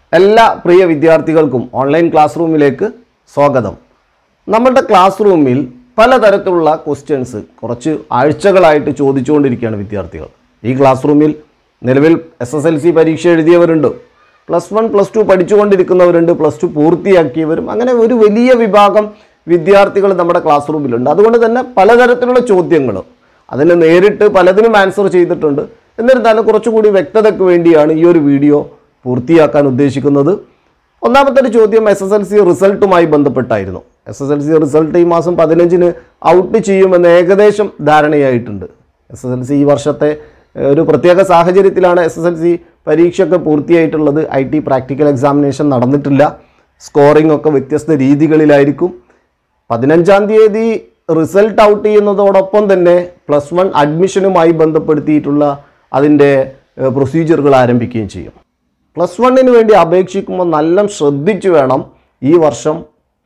എല്ലാ പ്രിയ വിദ്യാർത്ഥികൾക്കും online class റൂമിലേക്ക് സ്വാഗതം നമ്മളുടെ ക്ലാസ് റൂമിൽ പലതരത്തിലുള്ള ക്വസ്റ്റ്യൻസ് കുറച്ച് ആഴ്ചകളായിട്ട് ചോദിച്ചുകൊണ്ടിരിക്കുകയാണ് വിദ്യാർത്ഥികൾ ഈ ക്ലാസ് റൂമിൽ നിലവിൽ എസ് എസ് എൽ സി പരീക്ഷ എഴുതിയവരുണ്ട് പ്ലസ് വൺ പ്ലസ് ടു പഠിച്ചുകൊണ്ടിരിക്കുന്നവരുണ്ട് പ്ലസ് ടു പൂർത്തിയാക്കിയവരും അങ്ങനെ ഒരു വലിയ വിഭാഗം വിദ്യാർത്ഥികൾ നമ്മുടെ ക്ലാസ് റൂമിലുണ്ട് അതുകൊണ്ട് തന്നെ പലതരത്തിലുള്ള ചോദ്യങ്ങൾ അതിന് നേരിട്ട് പലതിനും ആൻസർ ചെയ്തിട്ടുണ്ട് എന്നിരുന്നാലും കുറച്ചുകൂടി വ്യക്തതയ്ക്ക് വേണ്ടിയാണ് ഈ ഒരു വീഡിയോ പൂർത്തിയാക്കാൻ ഉദ്ദേശിക്കുന്നത് ഒന്നാമത്തെ ഒരു ചോദ്യം എസ് എസ് എൽ സി റിസൾട്ടുമായി ബന്ധപ്പെട്ടായിരുന്നു S S L C result ഈ മാസം പതിനഞ്ചിന് ഔട്ട് ചെയ്യുമെന്ന് ഏകദേശം ധാരണയായിട്ടുണ്ട് എസ് എസ് എൽ സി ഈ വർഷത്തെ ഏഹ്, ഒരു പ്രത്യേക സാഹചര്യത്തിലാണ് എസ് എസ് എൽ സി പരീക്ഷയൊക്കെ പൂർത്തിയായിട്ടുള്ളത് ഐ ടി പ്രാക്ടിക്കൽ എക്സാമിനേഷൻ നടന്നിട്ടില്ല സ്കോറിംഗ് ഒക്കെ വ്യത്യസ്ത രീതികളിലായിരിക്കും പതിനഞ്ചാം തീയതി റിസൾട്ട് ഔട്ട് ചെയ്യുന്നതോടൊപ്പം തന്നെ പ്ലസ് വൺ അഡ്മിഷനുമായി ബന്ധപ്പെടുത്തിയിട്ടുള്ള അതിൻ്റെ പ്രൊസീജിയറുകൾ ആരംഭിക്കുകയും ചെയ്യും പ്ലസ് വണ്ണിന് വേണ്ടി അപേക്ഷിക്കുമ്പോൾ നല്ല ശ്രദ്ധിച്ചു വേണം ഈ വർഷം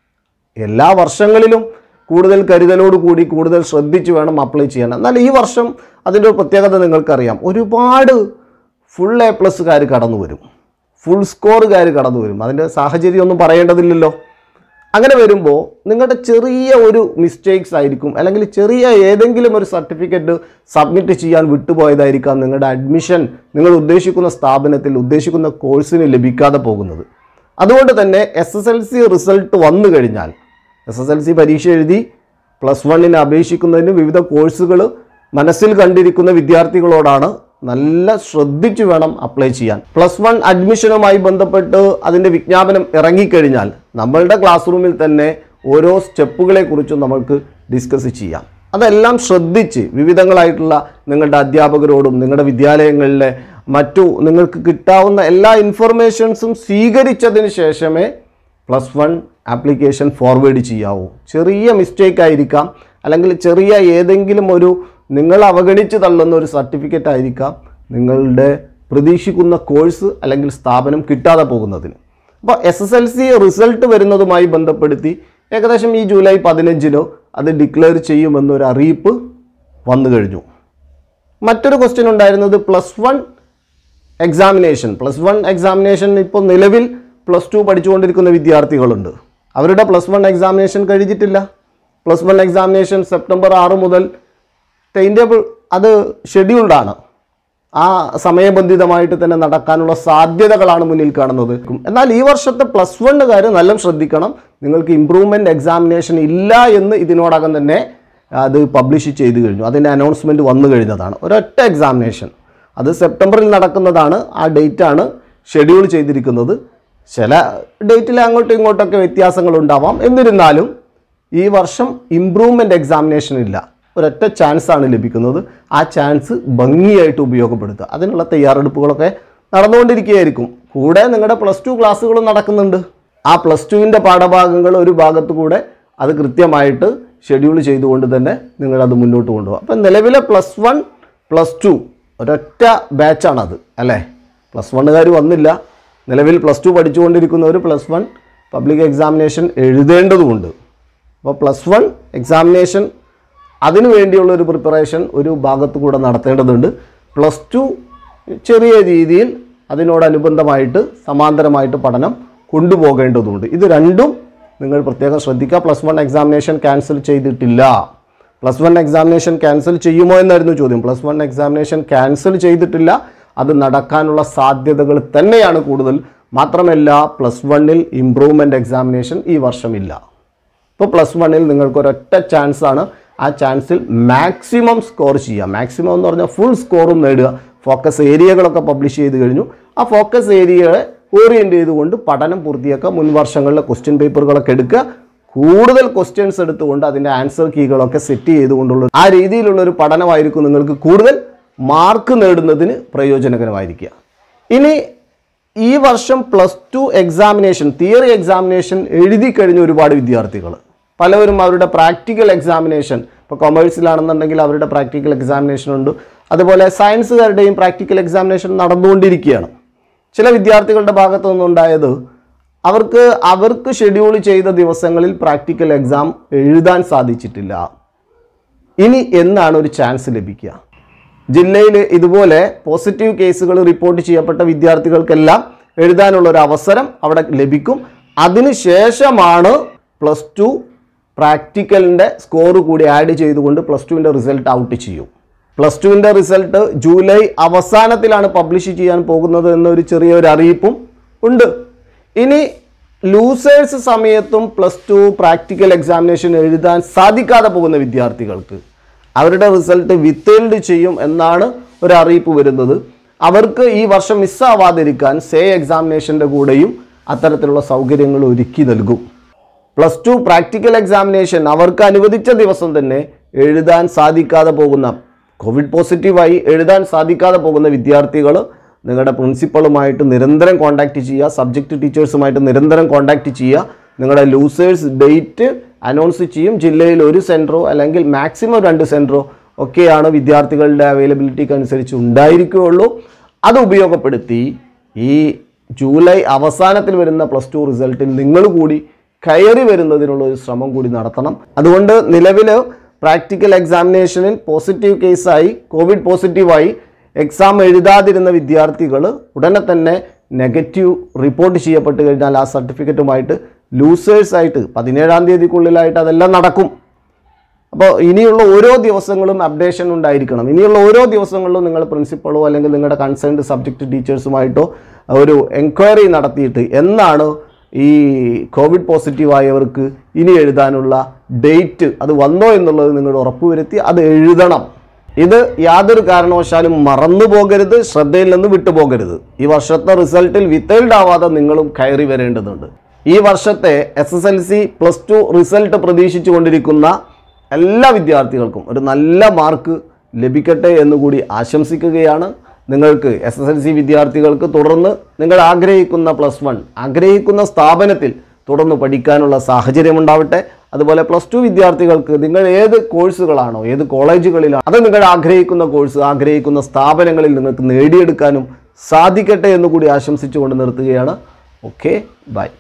എല്ലാ വർഷങ്ങളിലും കൂടുതൽ കരുതലോടുകൂടി കൂടുതൽ ശ്രദ്ധിച്ച് വേണം അപ്ലൈ ചെയ്യാൻ എന്നാൽ ഈ വർഷം അതിൻ്റെ ഒരു പ്രത്യേകത നിങ്ങൾക്കറിയാം ഒരുപാട് ഫുൾ എ പ്ലസ്സുകാർ കടന്നു വരും ഫുൾ സ്കോറുകാർ കടന്നു വരും അതിൻ്റെ സാഹചര്യം ഒന്നും പറയേണ്ടതില്ലല്ലോ അങ്ങനെ വരുമ്പോൾ നിങ്ങളുടെ ചെറിയ ഒരു മിസ്റ്റേക്സ് ആയിരിക്കും അല്ലെങ്കിൽ ചെറിയ ഏതെങ്കിലും ഒരു സർട്ടിഫിക്കറ്റ് സബ്മിറ്റ് ചെയ്യാൻ വിട്ടുപോയതായിരിക്കാം നിങ്ങളുടെ അഡ്മിഷൻ നിങ്ങൾ ഉദ്ദേശിക്കുന്ന സ്ഥാപനത്തിൽ ഉദ്ദേശിക്കുന്ന കോഴ്സിന് ലഭിക്കാതെ പോകുന്നത് അതുകൊണ്ട് തന്നെ S S L C result വന്നു കഴിഞ്ഞാൽ എസ് എസ് എൽ സി പരീക്ഷ എഴുതി പ്ലസ് വണ്ണിന് അപേക്ഷിക്കുന്നതിന് വിവിധ കോഴ്സുകൾ മനസ്സിൽ കണ്ടിരിക്കുന്ന വിദ്യാർത്ഥികളോടാണ് നല്ല ശ്രദ്ധിച്ചു വേണം അപ്ലൈ ചെയ്യാൻ പ്ലസ് വൺ അഡ്മിഷനുമായി ബന്ധപ്പെട്ട് അതിൻ്റെ വിജ്ഞാപനം ഇറങ്ങിക്കഴിഞ്ഞാൽ നമ്മളുടെ ക്ലാസ് റൂമിൽ തന്നെ ഓരോ സ്റ്റെപ്പുകളെ കുറിച്ചും നമുക്ക് ഡിസ്കസ് ചെയ്യാം അതെല്ലാം ശ്രദ്ധിച്ച് വിവിധങ്ങളായിട്ടുള്ള നിങ്ങളുടെ അധ്യാപകരോടും നിങ്ങളുടെ വിദ്യാലയങ്ങളിലെ മറ്റു നിങ്ങൾക്ക് കിട്ടാവുന്ന എല്ലാ ഇൻഫർമേഷൻസും സ്വീകരിച്ചതിന് ശേഷമേ പ്ലസ് വൺ ആപ്ലിക്കേഷൻ ഫോർവേഡ് ചെയ്യാവൂ ചെറിയ മിസ്റ്റേക്ക് ആയിരിക്കാം അല്ലെങ്കിൽ ചെറിയ ഏതെങ്കിലും ഒരു നിങ്ങൾ അവഗണിച്ച് തള്ളുന്ന ഒരു സർട്ടിഫിക്കറ്റ് ആയിരിക്കാം നിങ്ങളുടെ പ്രതീക്ഷിക്കുന്ന കോഴ്സ് അല്ലെങ്കിൽ സ്ഥാപനം കിട്ടാതെ പോകുന്നതിന് അപ്പോൾ S S L C result വരുന്നതുമായി ബന്ധപ്പെടുത്തി ഏകദേശം ഈ ജൂലൈ പതിനഞ്ചിനോ അത് ഡിക്ലെയർ ചെയ്യുമെന്നൊരു അറിയിപ്പ് വന്നു കഴിഞ്ഞു മറ്റൊരു ക്വസ്റ്റ്യൻ ഉണ്ടായിരുന്നത് plus one examination plus one examination ഇപ്പോൾ നിലവിൽ പ്ലസ് ടു പഠിച്ചുകൊണ്ടിരിക്കുന്ന വിദ്യാർത്ഥികളുണ്ട് അവരുടെ പ്ലസ് വൺ എക്സാമിനേഷൻ കഴിഞ്ഞിട്ടില്ല പ്ലസ് വൺ എക്സാമിനേഷൻ സെപ്റ്റംബർ ആറ് മുതൽ ടൈം ടേബിൾ അത് ഷെഡ്യൂൾഡ് ആണ് ആ സമയബന്ധിതമായിട്ട് തന്നെ നടക്കാനുള്ള സാധ്യതകളാണ് മുന്നിൽ കാണുന്നത് എന്നാൽ ഈ വർഷത്തെ പ്ലസ് വണ്ണുകാർ നല്ല ശ്രദ്ധിക്കണം നിങ്ങൾക്ക് ഇമ്പ്രൂവ്മെൻ്റ് എക്സാമിനേഷൻ ഇല്ല എന്ന് ഇതിനോടകം തന്നെ അത് പബ്ലിഷ് ചെയ്ത് കഴിഞ്ഞു അതിൻ്റെ അനൗൺസ്മെൻറ്റ് വന്നു കഴിഞ്ഞതാണ് ഒരൊറ്റ എക്സാമിനേഷൻ അത് സെപ്റ്റംബറിൽ നടക്കുന്നതാണ് ആ ഡേറ്റാണ് ഷെഡ്യൂൾ ചെയ്തിരിക്കുന്നത് ചില ഡേറ്റിൽ അങ്ങോട്ടും ഇങ്ങോട്ടൊക്കെ വ്യത്യാസങ്ങൾ ഉണ്ടാവാം എന്നിരുന്നാലും ഈ വർഷം ഇമ്പ്രൂവ്മെൻ്റ് എക്സാമിനേഷൻ ഇല്ല ഒരൊറ്റ ചാൻസ് ആണ് ലഭിക്കുന്നത് ആ ചാൻസ് ഭംഗിയായിട്ട് ഉപയോഗപ്പെടുത്തുക അതിനുള്ള തയ്യാറെടുപ്പുകളൊക്കെ നടന്നുകൊണ്ടിരിക്കുകയായിരിക്കും കൂടെ നിങ്ങളുടെ പ്ലസ് ടു ക്ലാസ്സുകളും നടക്കുന്നുണ്ട് ആ പ്ലസ് ടുവിൻ്റെ പാഠഭാഗങ്ങൾ ഒരു ഭാഗത്ത് കൂടെ അത് കൃത്യമായിട്ട് ഷെഡ്യൂൾ ചെയ്തുകൊണ്ട് തന്നെ നിങ്ങളത് മുന്നോട്ട് കൊണ്ടുപോകും അപ്പം നിലവിലെ പ്ലസ് വൺ പ്ലസ് ടു ഒരൊറ്റ ബാച്ചാണത് അല്ലേ പ്ലസ് വണ്ണുകാർ വന്നില്ല നിലവിൽ പ്ലസ് ടു പഠിച്ചുകൊണ്ടിരിക്കുന്നവർ പ്ലസ് വൺ പബ്ലിക് എക്സാമിനേഷൻ എഴുതേണ്ടതുമുണ്ട് അപ്പോൾ പ്ലസ് വൺ എക്സാമിനേഷൻ അതിനു വേണ്ടിയുള്ള ഒരു പ്രിപ്പറേഷൻ ഒരു ഭാഗത്ത് കൂടെ നടത്തേണ്ടതുണ്ട് പ്ലസ് ടു ചെറിയ രീതിയിൽ അതിനോടനുബന്ധമായിട്ട് സമാന്തരമായിട്ട് പഠനം കൊണ്ടുപോകേണ്ടതുണ്ട് ഇത് രണ്ടും നിങ്ങൾ പ്രത്യേകം ശ്രദ്ധിക്കുക പ്ലസ് വൺ എക്സാമിനേഷൻ ക്യാൻസൽ ചെയ്തിട്ടില്ല പ്ലസ് വൺ എക്സാമിനേഷൻ ക്യാൻസൽ ചെയ്യുമോ എന്നായിരുന്നു ചോദ്യം പ്ലസ് വൺ എക്സാമിനേഷൻ ക്യാൻസൽ ചെയ്തിട്ടില്ല അത് നടക്കാനുള്ള സാധ്യതകൾ തന്നെയാണ് കൂടുതൽ മാത്രമല്ല പ്ലസ് വണ്ണിൽ ഇമ്പ്രൂവ്മെൻ്റ് എക്സാമിനേഷൻ ഈ വർഷമില്ല ഇപ്പോൾ പ്ലസ് വണ്ണിൽ നിങ്ങൾക്ക് ഒരൊറ്റ ചാൻസ് ആണ് ആ ചാൻസിൽ മാക്സിമം സ്കോർ ചെയ്യുക മാക്സിമം എന്ന് പറഞ്ഞാൽ ഫുൾ സ്കോറും നേടുക ഫോക്കസ് ഏരിയകളൊക്കെ പബ്ലിഷ് ചെയ്ത് കഴിഞ്ഞു ആ ഫോക്കസ് ഏരിയകളെ ഓറിയൻറ്റ് ചെയ്തുകൊണ്ട് പഠനം പൂർത്തിയാക്കുക മുൻ വർഷങ്ങളിലെ ക്വസ്റ്റ്യൻ പേപ്പറുകളൊക്കെ എടുക്കുക കൂടുതൽ ക്വസ്റ്റ്യൻസ് എടുത്തുകൊണ്ട് അതിൻ്റെ ആൻസർ കീകളൊക്കെ സെറ്റ് ചെയ്തുകൊണ്ടുള്ള ആ രീതിയിലുള്ള ഒരു പഠനമായിരിക്കും നിങ്ങൾക്ക് കൂടുതൽ മാർക്ക് നേടുന്നതിന് പ്രയോജനകരമായിരിക്കുക ഇനി ഈ വർഷം plus two examination theory examination എഴുതി കഴിഞ്ഞ ഒരുപാട് വിദ്യാർത്ഥികൾ പലവരും അവരുടെ പ്രാക്ടിക്കൽ എക്സാമിനേഷൻ ഇപ്പോൾ കൊമേഴ്സിലാണെന്നുണ്ടെങ്കിൽ അവരുടെ പ്രാക്ടിക്കൽ എക്സാമിനേഷൻ ഉണ്ട് അതുപോലെ സയൻസുകാരുടെയും പ്രാക്ടിക്കൽ എക്സാമിനേഷൻ നടന്നുകൊണ്ടിരിക്കുകയാണ് ചില വിദ്യാർത്ഥികളുടെ ഭാഗത്തു നിന്നുണ്ടായത് അവർക്ക് അവർക്ക് ഷെഡ്യൂൾ ചെയ്ത ദിവസങ്ങളിൽ പ്രാക്ടിക്കൽ എക്സാം എഴുതാൻ സാധിച്ചിട്ടില്ല ഇനി എന്നാണ് ഒരു ചാൻസ് ലഭിക്കുക ജില്ലയിൽ ഇതുപോലെ പോസിറ്റീവ് കേസുകൾ റിപ്പോർട്ട് ചെയ്യപ്പെട്ട വിദ്യാർത്ഥികൾക്കെല്ലാം എഴുതാനുള്ള ഒരു അവസരം അവിടെ ലഭിക്കും അതിനുശേഷമാണ് പ്ലസ് ടു പ്രാക്ടിക്കലിൻ്റെ സ്കോർ കൂടി ആഡ് ചെയ്തുകൊണ്ട് പ്ലസ് ടുവിൻ്റെ റിസൾട്ട് ഔട്ട് ചെയ്യും പ്ലസ് ടുവിൻ്റെ റിസൾട്ട് ജൂലൈ അവസാനത്തിലാണ് പബ്ലിഷ് ചെയ്യാൻ പോകുന്നത് എന്നൊരു ചെറിയൊരു അറിയിപ്പും ഉണ്ട് ഇനി ലൂസേഴ്സ് സമയത്തും പ്ലസ് ടു പ്രാക്ടിക്കൽ എക്സാമിനേഷൻ എഴുതാൻ സാധിക്കാതെ പോകുന്ന വിദ്യാർത്ഥികൾക്ക് അവരുടെ റിസൾട്ട് വിത്തേൽഡ് ചെയ്യും എന്നാണ് ഒരു അറിയിപ്പ് വരുന്നത് അവർക്ക് ഈ വർഷം മിസ്സാവാതിരിക്കാൻ സേ എക്സാമിനേഷൻ്റെ കൂടെയും അത്തരത്തിലുള്ള സൗകര്യങ്ങൾ ഒരുക്കി നൽകും പ്ലസ് ടു പ്രാക്ടിക്കൽ എക്സാമിനേഷൻ അവർക്ക് അനുവദിച്ച ദിവസം തന്നെ എഴുതാൻ സാധിക്കാതെ പോകുന്ന കോവിഡ് പോസിറ്റീവായി എഴുതാൻ സാധിക്കാതെ പോകുന്ന വിദ്യാർത്ഥികൾ നിങ്ങളുടെ പ്രിൻസിപ്പളുമായിട്ട് നിരന്തരം കോൺടാക്റ്റ് ചെയ്യുക സബ്ജക്റ്റ് ടീച്ചേഴ്സുമായിട്ട് നിരന്തരം കോൺടാക്റ്റ് ചെയ്യുക നിങ്ങളുടെ ലൂസേഴ്സ് ഡേറ്റ് അനൗൺസ് ചെയ്യും ജില്ലയിൽ ഒരു സെൻറ്ററോ അല്ലെങ്കിൽ മാക്സിമം രണ്ട് സെൻറ്ററോ ഒക്കെയാണ് വിദ്യാർത്ഥികളുടെ അവൈലബിലിറ്റിക്ക് അനുസരിച്ച് ഉണ്ടായിരിക്കുകയുള്ളൂ അത് ഉപയോഗപ്പെടുത്തി ഈ ജൂലൈ അവസാനത്തിൽ വരുന്ന പ്ലസ് ടു റിസൾട്ടിൽ നിങ്ങൾ കൂടി കയറി വരുന്നതിനുള്ള ഒരു ശ്രമം കൂടി നടത്തണം അതുകൊണ്ട് നിലവിൽ പ്രാക്ടിക്കൽ എക്സാമിനേഷനിൽ പോസിറ്റീവ് കേസായി കോവിഡ് പോസിറ്റീവായി എക്സാം എഴുതാതിരുന്ന വിദ്യാർത്ഥികൾ ഉടനെ തന്നെ നെഗറ്റീവ് റിപ്പോർട്ട് ചെയ്യപ്പെട്ട് കഴിഞ്ഞാൽ ആ സർട്ടിഫിക്കറ്റുമായിട്ട് ലൂസേഴ്സായിട്ട് പതിനേഴാം തീയതിക്കുള്ളിലായിട്ട് അതെല്ലാം നടക്കും അപ്പോൾ ഇനിയുള്ള ഓരോ ദിവസങ്ങളും അപ്ഡേഷൻ ഉണ്ടായിരിക്കണം ഇനിയുള്ള ഓരോ ദിവസങ്ങളിലും നിങ്ങൾ പ്രിൻസിപ്പളോ അല്ലെങ്കിൽ നിങ്ങളുടെ കൺസേൺഡ് സബ്ജക്റ്റ് ടീച്ചേഴ്സുമായിട്ടോ ഒരു എൻക്വയറി നടത്തിയിട്ട് എന്നാണ് ഈ കോവിഡ് പോസിറ്റീവ് ആയവർക്ക് ഇനി എഴുതാനുള്ള ഡേറ്റ് അത് വന്നോ എന്നുള്ളത് നിങ്ങൾ ഉറപ്പുവരുത്തി അത് എഴുതണം ഇത് യാതൊരു കാരണവശാലും മറന്നു പോകരുത് ശ്രദ്ധയിൽ നിന്ന് വിട്ടുപോകരുത് ഈ വർഷത്തെ റിസൾട്ടിൽ വിത്തൈൽഡ് ആവാതെ നിങ്ങളും കയറി വരേണ്ടതുണ്ട് ഈ വർഷത്തെ S S L C plus two result പ്രതീക്ഷിച്ചു കൊണ്ടിരിക്കുന്ന എല്ലാ വിദ്യാർത്ഥികൾക്കും ഒരു നല്ല മാർക്ക് ലഭിക്കട്ടെ എന്നുകൂടി ആശംസിക്കുകയാണ് നിങ്ങൾക്ക് എസ് എസ് എൽ സി വിദ്യാർത്ഥികൾക്ക് തുടർന്ന് നിങ്ങൾ ആഗ്രഹിക്കുന്ന പ്ലസ് വൺ ആഗ്രഹിക്കുന്ന സ്ഥാപനത്തിൽ തുടർന്ന് പഠിക്കാനുള്ള സാഹചര്യം ഉണ്ടാവട്ടെ അതുപോലെ പ്ലസ് ടു വിദ്യാർത്ഥികൾക്ക് നിങ്ങൾ ഏത് കോഴ്സുകളാണോ ഏത് കോളേജുകളിലാണോ അത് നിങ്ങൾ ആഗ്രഹിക്കുന്ന കോഴ്സ് ആഗ്രഹിക്കുന്ന സ്ഥാപനങ്ങളിൽ നിങ്ങൾക്ക് നേടിയെടുക്കാനും സാധിക്കട്ടെ എന്നുകൂടി ആശംസിച്ചുകൊണ്ട് നിർത്തുകയാണ് ഓക്കെ ബൈ